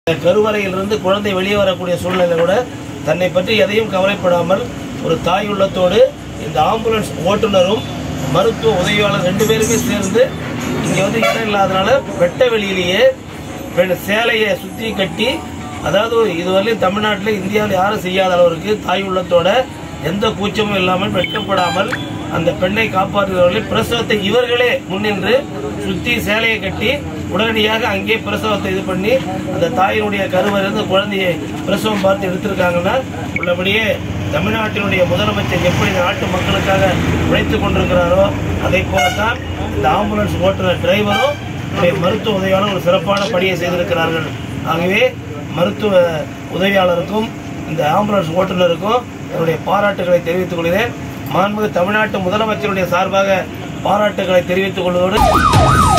கருவறையிலிருந்து குழந்தை வெளியே வரக்கூடிய சூழ்நிலை கூட தன்னை பற்றி எதையும் கவலைப்படாமல் ஒரு தாய் உள்ளத்தோடு இந்த ஆம்புலன்ஸ் ஓட்டுநரும் மருத்துவ உதவியாளர் ரெண்டு பேருமே சேர்ந்து இங்க வந்து இடம் இல்லாதனால வெட்ட வெளியிலேயே பெண் சேலையை சுத்தி கட்டி அதாவது இதுவரையிலும் தமிழ்நாட்டில் இந்தியாவில் யாரும் செய்யாத அளவிற்கு தாய் உள்ளத்தோட எந்த கூச்சமும் இல்லாமல் வெட்கப்படாமல் அந்த பெண்ணை காப்பாற்றுகிறவர்களை பிரசவத்தை இவர்களே முன்னின்று சுத்தி சேலையை கட்டி உடனடியாக அங்கே பிரசவத்தை இது பண்ணி அந்த தாயினுடைய கருவறிந்து குழந்தையை பிரசவம் பார்த்து எடுத்திருக்காங்கன்னா உள்ளபடியே தமிழ்நாட்டினுடைய முதலமைச்சர் எப்படி இந்த நாட்டு மக்களுக்காக உழைத்துக் கொண்டிருக்கிறாரோ அதை போலத்தான் இந்த ஆம்புலன்ஸ் ஓட்டுநர் டிரைவரும் நம்முடைய மருத்துவ உதவியாளர் ஒரு சிறப்பான பணியை செய்திருக்கிறார்கள் ஆகவே மருத்துவ உதவியாளருக்கும் இந்த ஆம்புலன்ஸ் ஓட்டுநருக்கும் என்னுடைய பாராட்டுகளை தெரிவித்துக் கொள்கிறேன் மாண்புமிகு தமிழ்நாட்டு முதலமைச்சருடைய சார்பாக பாராட்டுகளை தெரிவித்துக் கொள்வதோடு